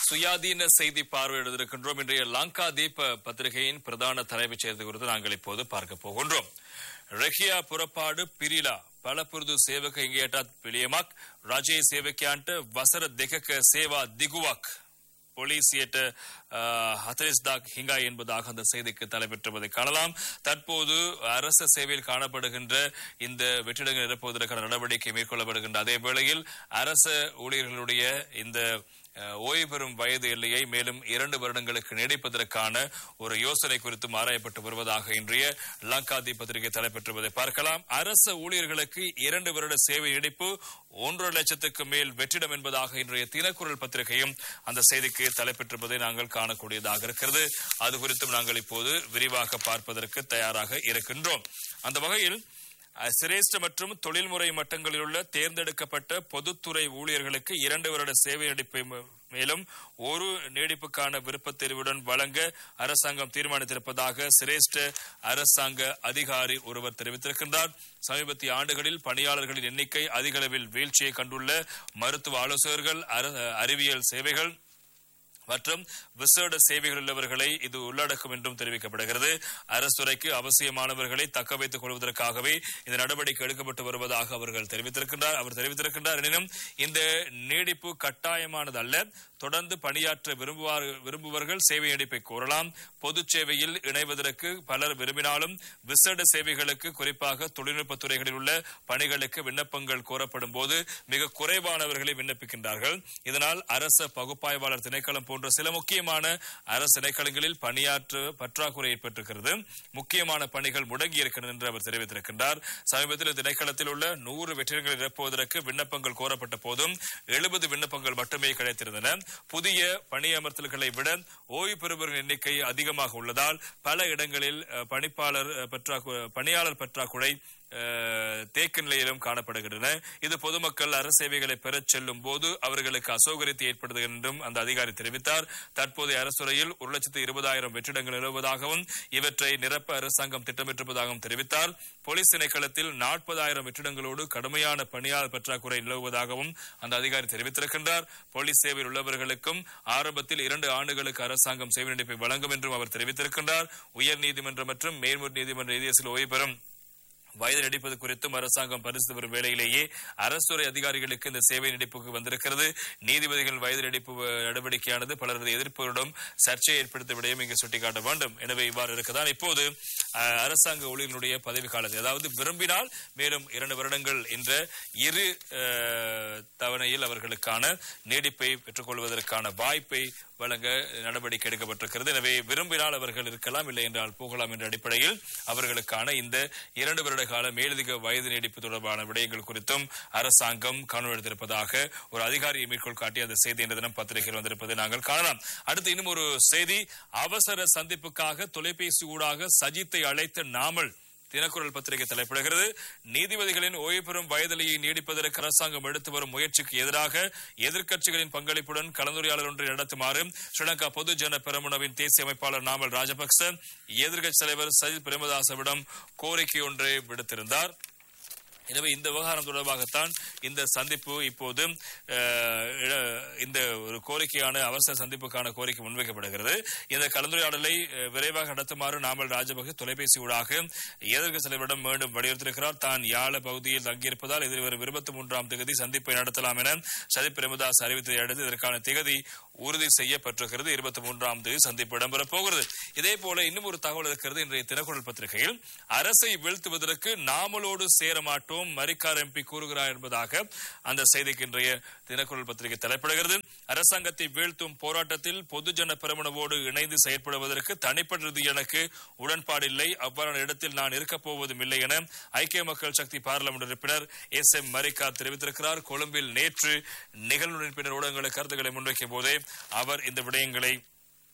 சுயாதீன செய்தி பார்வையிடுவதற்கின்றோம் இன்றைய லங்கா தீப பத்திரிகையின் பிரதான தலைப்புச் செய்தி குறித்து நாங்கள் இப்போது பார்க்க போகின்றோம் ரெஹியா புறப்பாடு பிரிலா பலපුරුදු සේවක හිඟයටත් පිළියමක් රජයේ සේවකයන්ට වසර දෙකක සේවා දිගුවක් போலீசியட்ட ஹத்தரிஸ்தாக் ஹிங்கா என்பதாக அந்த செய்திக்கு தலைப்பெற்றுவதை காணலாம் தற்போது அரச சேவையில் காணப்படுகின்ற இந்த வெற்றிடங்கள் நிரப்புவதற்கான நடவடிக்கை மேற்கொள்ளப்படுகின்ற அதே வேளையில் அரச ஊழியர்களுடைய இந்த அஹ், ஓய்வு பெறும் வயது எல்லையை மேலும் இரண்டு வருடங்களுக்கு நீடிப்பதற்கான ஒரு யோசனை குறித்தும் ஆராயப்பட்டு வருவதாக இன்றைய லங்காதி பத்திரிகை தலைப்பெற்றுவதை பார்க்கலாம் அரச ஊழியர்களுக்கு இரண்டு வருட சேவை நீடிப்பு ஒன்றரை லட்சத்துக்கு மேல் வெற்றிடம் என்பதாக இன்றைய தினக்குரல் பத்திரிகையும் அந்த செய்திக்கு தலைப்பெற்றிருப்பதை நாங்கள் காணக்கூடியதாக இருக்கிறது அது குறித்தும் நாங்கள் இப்போது விரிவாக பார்ப்பதற்கு தயாராக இருக்கின்றோம் அந்த வகையில் அஹ், சிரேஷ்ட மற்றும் தொழில்முறை மட்டங்களில் உள்ள தேர்ந்தெடுக்கப்பட்ட பொதுத்துறை ஊழியர்களுக்கு இரண்டு வருட சேவை நீடிப்பை ம- மேலும் ஒரு நீடிப்புக்கான விருப்பத் தெரிவுடன் வழங்க அரசாங்கம் தீர்மானித்திருப்பதாக சிரேஷ்ட அரசாங்க அதிகாரி ஒருவர் தெரிவித்திருக்கின்றார் சமீபத்திய ஆண்டுகளில் பணியாளர்களின் எண்ணிக்கை அதிக அளவில் வீழ்ச்சியை கண்டுள்ள மருத்துவ ஆலோசகர்கள் அர- அறிவியல் சேவைகள் மற்றும் விசேட சேவைகள் உள்ளவர்களை இது உள்ளடக்கும் என்றும் தெரிவிக்கப்படுகிறது அரசுத்துறைக்கு அவசியமானவர்களை தக்க வைத்துக் கொள்வதற்காகவே இந்த நடவடிக்கை எடுக்கப்பட்டு வருவதாக அவர்கள் தெரிவித்திருக்கின்றார் அவர் தெரிவித்திருக்கின்றார் எனினும் இந்த நீடிப்பு கட்டாயமானது அல்ல தொடர்ந்து பணியாற்ற விரும்புவார் விரும்புவர்கள் சேவை நீடிப்பை கோரலாம் பொது சேவையில் இணைவதற்கு பலர் விரும்பினாலும் விசேட சேவைகளுக்கு குறிப்பாக தொழில்நுட்ப துறைகளில் உள்ள பணிகளுக்கு விண்ணப்பங்கள் கோரப்படும் போது மிக குறைவானவர்களை விண்ணப்பிக்கின்றார்கள் இதனால் அரச பகுப்பாய்வாளர் திணைக்களம் போன்ற சில முக்கியமான அரசு திணைக்களங்களில் பணியாற்ற பற்றாக்குறை ஏற்பட்டிருக்கிறது முக்கியமான பணிகள் முடங்கி இருக்கின்றன என்று அவர் தெரிவித்திருக்கின்றார் சமீபத்தில் இந்த திணைக்களத்தில் உள்ள நூறு வெற்றிடங்களை நிரப்புவதற்கு விண்ணப்பங்கள் கோரப்பட்ட போதும் எழுபது விண்ணப்பங்கள் மட்டுமே கிடைத்திருந்தன புதிய பணியமர்த்தல்களை விட ஓய்வு பெறுபவர்களின் எண்ணிக்கை அதிகமாக உள்ளதால் பல இடங்களில் அஹ், பணிப்பாளர் அஹ், பற்றாக்கு பணியாளர் பற்றாக்குறை அஹ், தேக்க நிலையிலும் காணப்படுகின்றன இது பொதுமக்கள் அரசு சேவைகளை பெறச் செல்லும் போது அவர்களுக்கு அசௌகரியத்தை ஏற்படுது என்றும் அந்த அதிகாரி தெரிவித்தார் தற்போதைய அரசுரையில் ஒரு லட்சத்து இருபதாயிரம் வெற்றிடங்கள் நிலவுவதாகவும் இவற்றை நிரப்ப அரசாங்கம் திட்டமிட்டிருப்பதாகவும் தெரிவித்தார் போலீஸ் திணைக்களத்தில் நாற்பதாயிரம் வெற்றிடங்களோடு கடுமையான பணியாளர் பற்றாக்குறை நிலவுவதாகவும் அந்த அதிகாரி தெரிவித்திருக்கின்றார் போலீஸ் சேவையில் உள்ளவர்களுக்கும் ஆரம்பத்தில் இரண்டு ஆண்டுகளுக்கு அரசாங்கம் சேவை நீடிப்பை வழங்கும் என்றும் அவர் தெரிவித்திருக்கின்றார் உயர் நீதிமன்றம் மற்றும் மேல்முறை நீதிமன்ற நீதியரசில் ஓய்வு பெறும் வயது நீடிப்பது குறித்தும் அரசாங்கம் பரிசு வரும் வேளையிலேயே அரசுறை அதிகாரிகளுக்கு இந்த சேவை நீடிப்புக்கு வந்திருக்கிறது நீதிபதிகள் வயது நீடிப்பு அஹ், நடவடிக்கையானது பலரது எதிர்ப்புகளிடம் சர்ச்சையை ஏற்படுத்த விடயம் இங்கு சுட்டிக்காட்ட வேண்டும் எனவே இவ்வாறு இருக்கதான் இப்போது அஹ், அரசாங்க ஊழியர்களுடைய பதவி காலத்தை அதாவது விரும்பினால் மேலும் இரண்டு வருடங்கள் என்ற இரு அஹ், தவணையில் அவர்களுக்கான நீடிப்பை பெற்றுக்கொள்வதற்கான வாய்ப்பை வழங்க நடவடிக்கை எடுக்கப்பட்டிருக்கிறது எனவே விரும்பினால் அவர்கள் இருக்கலாம் இல்லை என்றால் போகலாம் என்ற அடிப்படையில் அவர்களுக்கான இந்த இரண்டு வருட கால மேலதிக வயது நீடிப்பு தொடர்பான விடயங்கள் குறித்தும் அரசாங்கம் கவனம் எடுத்திருப்பதாக ஒரு அதிகாரியை மேற்கோள் காட்டி அந்த செய்தி இன்று தினம் பத்திரிகையில் வந்திருப்பதை நாங்கள் காணலாம் அடுத்து இன்னும் ஒரு செய்தி அவசர சந்திப்புக்காக தொலைபேசி ஊடாக சஜித்தை அழைத்த நாமல் தினக்குரல் பத்திரிகை தலைப்பிடுகிறது நீதிபதிகளின் ஓய்வு பெறும் வயதிலையை நீடிப்பதற்கு அரசாங்கம் எடுத்து வரும் முயற்சிக்கு எதிராக எதிர்க்கட்சிகளின் பங்களிப்புடன் கலந்துரையாடல் ஒன்றை நடத்துமாறு ஸ்ரீலங்கா பொதுஜன பெரமுனவின் தேசிய அமைப்பாளர் நாமல் ராஜபக்ச எதிர்க்கட்சி தலைவர் சஜித் பிரேமதாசவிடம் கோரிக்கை ஒன்றை விடுத்திருந்தார் எனவே இந்த விவகாரம் தொடர்பாகத்தான் இந்த சந்திப்பு இப்போது அஹ், இட- இந்த ஒரு கோரிக்கையான அவசர சந்திப்புக்கான கோரிக்கை முன்வைக்கப்படுகிறது இந்த கலந்துரையாடலை அஹ், விரைவாக நடத்துமாறு நாமல் ராஜபக்சே தொலைபேசி ஊடாக எதிர்க்கட்சி தலைவரிடம் மீண்டும் வலியுறுத்தியிருக்கிறார் தான் யாழ பகுதியில் தங்கியிருப்பதால் எதிர்வரும் இருபத்தி மூன்றாம் தேதி சந்திப்பை நடத்தலாம் என சஜித் பிரேமதாஸ் அறிவித்ததை அடுத்து இதற்கான திகதி உறுதி செய்யப்பட்டிருக்கிறது இருபத்தி மூன்றாம் தேதி சந்திப்பு இடம்பெறப் போகிறது இதே போல இன்னும் ஒரு தகவல் இருக்கிறது இன்றைய தினக்குரல் பத்திரிகையில் அரசை வீழ்த்துவதற்கு நாமலோடு சேர மாட்டோம் மரிக்கார் எம்பி கூறுகிறார் என்பதாக அந்த செய்திக்கு இன்றைய தினக்குரல் பத்திரிகை தலைப்பிடுகிறது அரசாங்கத்தை வீழ்த்தும் போராட்டத்தில் பொதுஜன பெருமனவோடு இணைந்து செயற்படுவதற்கு தனிப்பட்ட ரீதியில் எனக்கு உடன்பாடில்லை அவ்வாறான இடத்தில் நான் இருக்கப் போவதும் இல்லை என ஐக்கிய மக்கள் சக்தி பாராளுமன்ற உறுப்பினர் எஸ் எம் மரிக்கார் தெரிவித்திருக்கிறார் கொழும்பில் நேற்று நிகழ்வு பின்னர் ஊடகங்களுக்கு கருத்துக்களை முன்வைக்கும் போதே அவர் இந்த விடயங்களை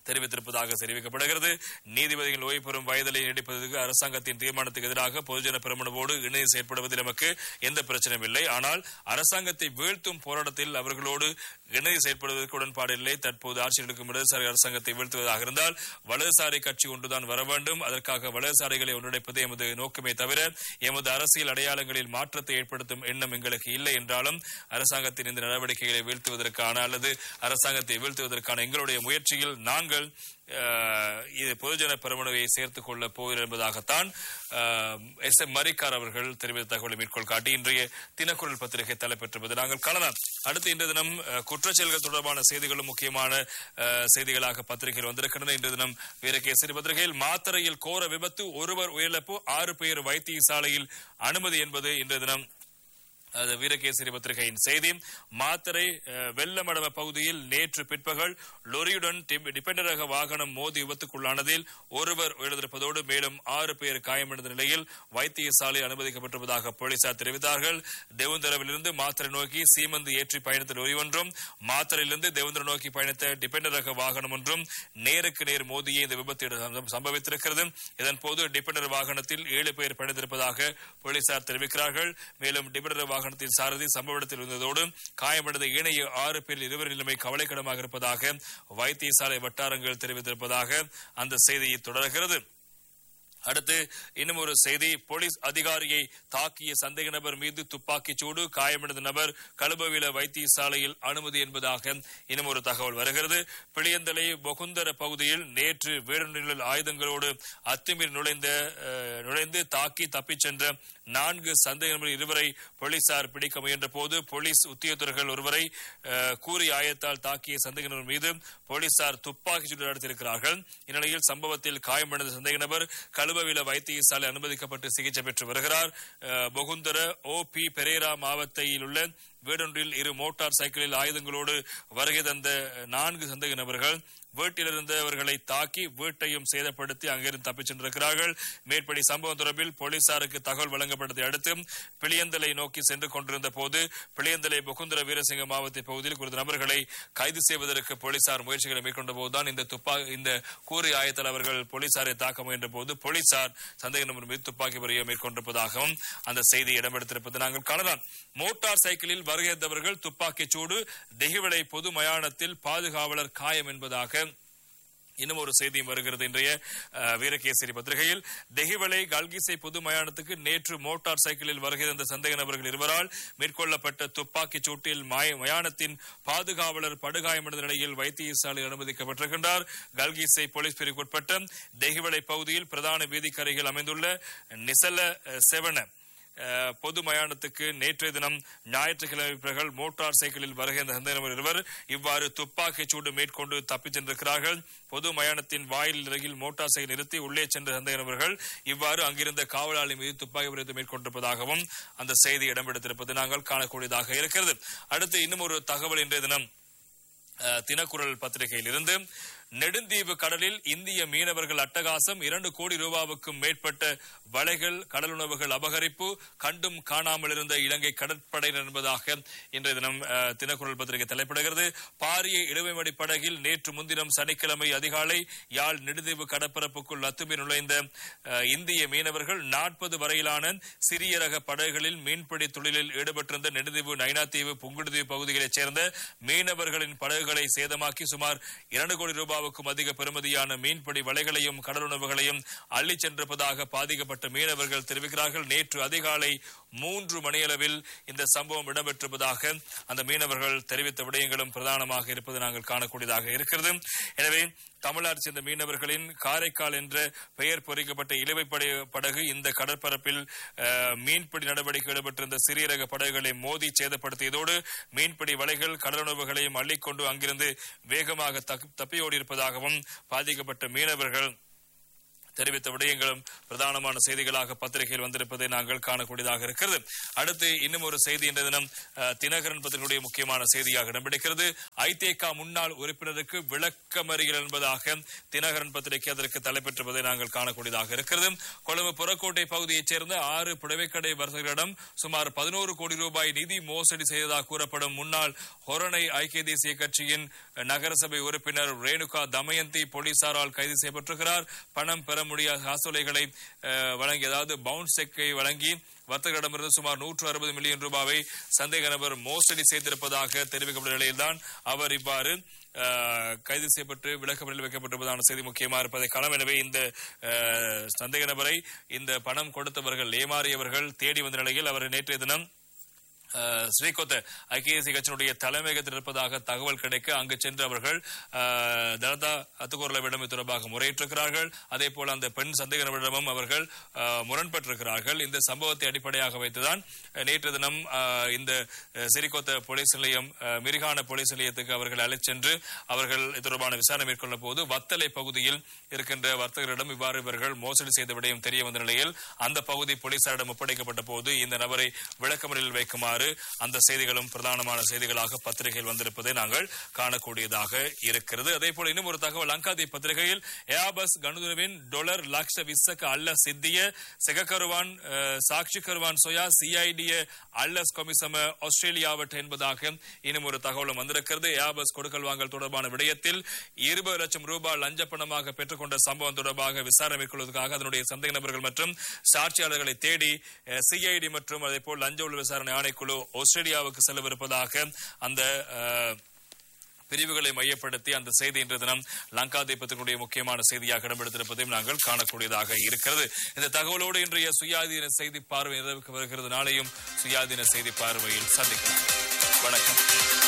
தெரிவித்திருப்பதாக தெரிவிக்கப்படுகிறது நீதிபதிகள் ஓய்வு பெறும் வயதிலை நீடிப்பதற்கு அரசாங்கத்தின் தீர்மானத்துக்கு எதிராக பொதுஜன பெருமனவோடு இணைந்து செயற்படுவதில் நமக்கு எந்த பிரச்சனையும் இல்லை ஆனால் அரசாங்கத்தை வீழ்த்தும் போராட்டத்தில் அவர்களோடு இணைந்து செயற்படுவதற்கு உடன்பாடு இல்லை தற்போது ஆட்சியில் இருக்கும் இடதுசாரி அரசாங்கத்தை வீழ்த்துவதாக இருந்தால் வலதுசாரி கட்சி ஒன்றுதான் வர வேண்டும் அதற்காக வலதுசாரிகளை ஒன்றிணைப்பது எமது நோக்கமே தவிர எமது அரசியல் அடையாளங்களில் மாற்றத்தை ஏற்படுத்தும் எண்ணம் எங்களுக்கு இல்லை என்றாலும் அரசாங்கத்தின் இந்த நடவடிக்கைகளை வீழ்த்துவதற்கான அல்லது அரசாங்கத்தை வீழ்த்துவதற்கான எங்களுடைய முயற்சியில் நாங்கள் அஹ், இது பொதுஜன பெருமனவை சேர்த்துக் கொள்ளப் போகிறோம் என்பதாகத்தான் எஸ் எம் மரிக்கார் அவர்கள் தெரிவித்த தகவலை மேற்கோள் காட்டி இன்றைய தினக்குரல் பத்திரிகை தலைப்பெற்றிருப்பது நாங்கள் காணலாம் அடுத்து இன்று தினம் அஹ், குற்றச்செயல்கள் தொடர்பான செய்திகளும் முக்கியமான அஹ், செய்திகளாக பத்திரிகையில் வந்திருக்கின்றன இன்று தினம் வீரகேசரி பத்திரிகையில் மாத்தறையில் கோர விபத்து ஒருவர் உயிரிழப்பு ஆறு பேர் வைத்தியசாலையில் அனுமதி என்பது இன்று தினம் அது வீரகேசரி பத்திரிகையின் செய்தி மாத்தரை அஹ், வெள்ளமடவ பகுதியில் நேற்று பிற்பகல் லொரியுடன் டிப்- டிபெண்டர் ரக வாகனம் மோதி விபத்துக்குள்ளானதில் ஒருவர் உயிரிழந்திருப்பதோடு மேலும் ஆறு பேர் காயமடைந்த நிலையில் வைத்தியசாலை அனுமதிக்கப்பட்டிருப்பதாக போலீசார் தெரிவித்தார்கள் தேவந்தரவிலிருந்து மாத்தரை நோக்கி சீமந்து ஏற்றி பயணித்த லொரி ஒன்றும் மாத்தரையிலிருந்து தேவந்தர நோக்கி பயணித்த டிபெண்டர் ரக வாகனம் ஒன்றும் நேருக்கு நேர் மோதியே இந்த விபத்து இட- சம்பவித்திருக்கிறது இதன் போது டிபெண்டர் வாகனத்தில் ஏழு பேர் பயணித்திருப்பதாக போலீசார் தெரிவிக்கிறார்கள் மேலும் டிபெண்டர் வாகனத்தின் சாரதி சம்பவ இடத்தில் இருந்ததோடு காயமடைந்த ஏனைய ஆறு பேரில் இருவர் நிலைமை கவலைக்கிடமாக இருப்பதாக வைத்தியசாலை வட்டாரங்கள் தெரிவித்திருப்பதாக அந்த செய்தி தொடர்கிறது அடுத்து இன்னும் ஒரு செய்தி போலீஸ் அதிகாரியை தாக்கிய சந்தேக நபர் மீது துப்பாக்கிச் சூடு காயமடைந்த நபர் கழுபவில வைத்தியசாலையில் அனுமதி என்பதாக இன்னும் ஒரு தகவல் வருகிறது பிளியந்தலை பொகுந்தர பகுதியில் நேற்று வேடநிழல் ஆயுதங்களோடு அத்துமீறி நுழைந்த அஹ், நுழைந்து தாக்கி தப்பிச் சென்ற நான்கு சந்தேக நபர் இருவரை போலீசார் பிடிக்க முயன்ற போது போலீஸ் உத்தியோகத்தர்கள் ஒருவரை அஹ், கூறி ஆயத்தால் தாக்கிய சந்தேக நபர் மீது போலீசார் துப்பாக்கிச் சூடு நடத்தியிருக்கிறார்கள் இந்நிலையில் சம்பவத்தில் காயமடைந்த சந்தேக நபர் கழுபவில வைத்தியசாலை அனுமதிக்கப்பட்டு சிகிச்சை பெற்று வருகிறார் அஹ், பொகுந்தர ஓ பி பெரேரா மாவட்டத்தில் உள்ள வீடொன்றில் இரு மோட்டார் சைக்கிளில் ஆயுதங்களோடு வருகை தந்த நான்கு சந்தேக நபர்கள் வீட்டிலிருந்தவர்களை தாக்கி வீட்டையும் சேதப்படுத்தி அங்கிருந்து தப்பிச் சென்றிருக்கிறார்கள் மேற்படி சம்பவம் தொடர்பில் போலீசாருக்கு தகவல் வழங்கப்பட்டதை அடுத்து பிளியந்தலை நோக்கி சென்று கொண்டிருந்த போது பிளியந்தலை புகுந்தர வீரசிங்க மாவட்ட பகுதியில் குறித்த நபர்களை கைது செய்வதற்கு போலீசார் முயற்சிகளை மேற்கொண்ட போதுதான் இந்த துப்பா இந்த கூறி ஆயத்தில் அவர்கள் போலீசாரை தாக்க முயன்ற போது போலீசார் சந்தேக நபர் மீது துப்பாக்கி வரைய மேற்கொண்டிருப்பதாகவும் அந்த செய்தி இடம்பெடுத்திருப்பது நாங்கள் காணலாம் மோட்டார் சைக்கிளில் வருகைத்தவர்கள் துப்பாக்கிச் சூடு தெஹிவளை பொது மயானத்தில் பாதுகாவலர் காயம் என்பதாக இன்னும் ஒரு செய்தியும் வருகிறது இன்றைய அஹ், வீரகேசரி பத்திரிகையில் தெஹிவளை கல்கிசை பொது மயானத்துக்கு நேற்று மோட்டார் சைக்கிளில் வருகை தந்த சந்தேக நபர்கள் இருவரால் மேற்கொள்ளப்பட்ட துப்பாக்கிச் சூட்டில் மய- மயானத்தின் பாதுகாவலர் படுகாயமடைந்த நிலையில் வைத்தியசாலை அனுமதிக்கப்பட்டிருக்கின்றார் கல்கிசை போலீஸ் பிரிவுக்குட்பட்ட தெஹிவளை பகுதியில் பிரதான வீதிக்கரையில் அமைந்துள்ள நிசல அஹ், செவன அஹ், பொது மயானத்துக்கு நேற்றைய தினம் ஞாயிற்றுக்கிழமை பிறகு மோட்டார் சைக்கிளில் வருகின்ற சந்தேகநபர் இருவர் இவ்வாறு துப்பாக்கிச் சூடு மேற்கொண்டு தப்பிச் சென்றிருக்கிறார்கள் பொது மயானத்தின் வாயில் அருகில் மோட்டார் சைக்கிள் நிறுத்தி உள்ளே சென்ற சந்தேகநபர்கள் இவ்வாறு அங்கிருந்த காவலாளி மீது துப்பாக்கி பிரயோகம் மேற்கொண்டிருப்பதாகவும் அந்த செய்தி இடம்பெடுத்திருப்பது நாங்கள் காணக்கூடியதாக இருக்கிறது அடுத்து இன்னும் ஒரு தகவல் இன்றைய தினம் அஹ், தினக்குரல் பத்திரிகையில் இருந்து நெடுந்தீவு கடலில் இந்திய மீனவர்கள் அட்டகாசம் இரண்டு கோடி ரூபாவுக்கும் மேற்பட்ட வலைகள் கடலுணவுகள் அபகரிப்பு கண்டும் காணாமல் இருந்த இலங்கை கடற்படையினர் என்பதாக இன்றைய தினம் அஹ், தினக்குரல் பத்திரிகை தலைப்பிடுகிறது பாரிய இழுவைமடி படகில் நேற்று முன்தினம் சனிக்கிழமை அதிகாலை யாழ் நெடுந்தீவு கடற்பரப்புக்குள் அத்துமீறி நுழைந்த அஹ், இந்திய மீனவர்கள் நாற்பது வரையிலான சிறிய ரக படகுகளில் மீன்பிடி தொழிலில் ஈடுபட்டிருந்த நெடுந்தீவு நைனாத்தீவு புங்குடுதீவு பகுதிகளைச் சேர்ந்த மீனவர்களின் படகுகளை சேதமாக்கி சுமார் இரண்டு கோடி ரூபாவுக்கும் அதிக பெறுமதியான மீன்பிடி வலைகளையும் கடலுணவுகளையும் அள்ளிச் சென்றிருப்பதாக பாதிக்கப்பட்ட மீனவர்கள் தெரிவிக்கிறார்கள் நேற்று அதிகாலை மூன்று மணியளவில் இந்த சம்பவம் இடம்பெற்றிருப்பதாக அந்த மீனவர்கள் தெரிவித்த விடயங்களும் பிரதானமாக இருப்பது நாங்கள் காணக்கூடியதாக இருக்கிறது எனவே தமிழ்நாடு சேர்ந்த மீனவர்களின் காரைக்கால் என்ற பெயர் பொறிக்கப்பட்ட இழுவை படை- படகு இந்த கடற்பரப்பில் அஹ், மீன்பிடி நடவடிக்கை ஈடுபட்டிருந்த சிறிய ரக படகுகளை மோதி சேதப்படுத்தியதோடு மீன்பிடி வலைகள் கடலுணவுகளையும் அள்ளிக்கொண்டு அங்கிருந்து வேகமாக தப்பி- தப்பியோடி இருப்பதாகவும் பாதிக்கப்பட்ட மீனவர்கள் தெரிவித்த விடயங்களும் பிரதானமான செய்திகளாக பத்திரிகையில் வந்திருப்பதை நாங்கள் காணக்கூடியதாக இருக்கிறது அடுத்து இன்னும் ஒரு செய்தி இன்றைய தினம் அஹ், தினகரன் பத்திரிகையுடைய முக்கியமான செய்தியாக இடம்பிடிக்கிறது ஐதேகா முன்னாள் உறுப்பினருக்கு விளக்கமறியல் என்பதாக தினகரன் பத்திரிகை அதற்கு தலைப்பெற்றிருப்பதை நாங்கள் காணக்கூடியதாக இருக்கிறது கொழும்பு புறக்கோட்டை பகுதியைச் சேர்ந்த ஆறு புடவைக்கடை வர்த்தகர்களிடம் சுமார் பதினோரு கோடி ரூபாய் நிதி மோசடி செய்ததாக கூறப்படும் முன்னாள் ஹொரணை ஐக்கிய தேசிய கட்சியின் நகரசபை உறுப்பினர் ரேணுகா தமயந்தி போலீசாரால் கைது செய்யப்பட்டிருக்கிறார் பணம் பெற முடியாத காசோலைகளை அஹ், வழங்கி அதாவது பவுன்ஸ் செக்கை வழங்கி வர்த்தகரிடமிருந்து சுமார் நூற்று அறுபது மில்லியன் ரூபாவை சந்தேக நபர் மோசடி செய்திருப்பதாக தெரிவிக்கப்பட்ட நிலையில்தான் அவர் இவ்வாறு அஹ், கைது செய்யப்பட்டு விளக்கமறியல் வைக்கப்பட்டிருப்பதான செய்தி முக்கியமாக இருப்பதை காலம் எனவே இந்த அஹ், சந்தேக நபரை இந்த பணம் கொடுத்தவர்கள் ஏமாறியவர்கள் தேடி வந்த நிலையில் அவர் நேற்றைய தினம் அஹ், ஸ்ரீகொத்த ஐக்கிய தேசிய கட்சியினுடைய தலைமையகத்தில் இருப்பதாக தகவல் கிடைக்க அங்கு சென்று அவர்கள் அஹ், தனதா அத்துக்கூரலவிடம் இது தொடர்பாக முறையிட்டிருக்கிறார்கள் அதே போல அந்த பெண் சந்தேக நபரிடமும் அவர்கள் அஹ், முரண்பட்டிருக்கிறார்கள் இந்த சம்பவத்தை அடிப்படையாக வைத்துதான் அஹ், நேற்று தினம் அஹ், இந்த அஹ், சிறிகொத்த போலீஸ் நிலையம் அஹ், மிரிகான போலீஸ் நிலையத்துக்கு அவர்கள் அழைச் சென்று அவர்கள் இது தொடர்பான விசாரணை மேற்கொள்ள போது வத்தலை பகுதியில் இருக்கின்ற வர்த்தகரிடம் இவ்வாறு இவர்கள் மோசடி செய்த விடயம் தெரிய வந்த நிலையில் அந்த பகுதி போலீசாரிடம் ஒப்படைக்கப்பட்ட போது இந்த நபரை விளக்கமறியலில் வைக்குமாறு அந்த செய்திகளும் பிரதானமான செய்திகளாக பத்திரிகையில் வந்திருப்பதை நாங்கள் காணக்கூடியதாக இருக்கிறது அதே போல இன்னும் ஒரு தகவல் லங்காதி பத்திரிகையில் ஏபஸ் கணுதுருவின் டொலர் லக்ஷ விசக்க அல்ல சித்திய செகக்கருவான் அஹ், சாட்சி கருவான் சொயா சிஐடிய அல்லஸ் கொமிசம ஆஸ்திரேலியாவட் என்பதாக இன்னும் ஒரு தகவலும் வந்திருக்கிறது ஏபஸ் கொடுக்கல் வாங்கல் தொடர்பான விடயத்தில் இருபது லட்சம் ரூபாய் லஞ்ச பணமாக பெற்றுக்கொண்ட சம்பவம் தொடர்பாக விசாரணை மேற்கொள்வதற்காக அதனுடைய சந்தேக நபர்கள் மற்றும் சாட்சியாளர்களை தேடி சிஐடி மற்றும் அதே போல் லஞ்ச ஒழிப்பு விசாரணை ஆணைக்குழு ஆஸ்திரேலியாவுக்கு செல்லவிருப்பதாக அந்த அஹ், பிரிவுகளை மையப்படுத்தி அந்த செய்தி இன்று தினம் லங்கா தீபத்தினுடைய முக்கியமான செய்தியாக இடம்பெடுத்திருப்பதையும் நாங்கள் காணக்கூடியதாக இருக்கிறது இந்த தகவலோடு இன்றைய சுயாதீன செய்தி பார்வை நிறைவுக்கு வருகிறது நாளையும் சுயாதீன செய்தி பார்வையில் சந்திக்கலாம் வணக்கம்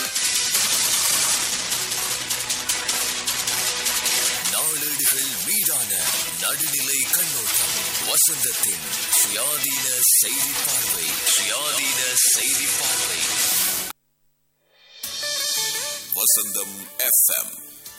நாளேடுகள் மீதான நடுநிலை கண்ணோட்டம் வசந்தத்தின் சுயாதீன செய்தி பார்வை சுயாதீன செய்தி பார்வை வசந்தம் எஃப்எம்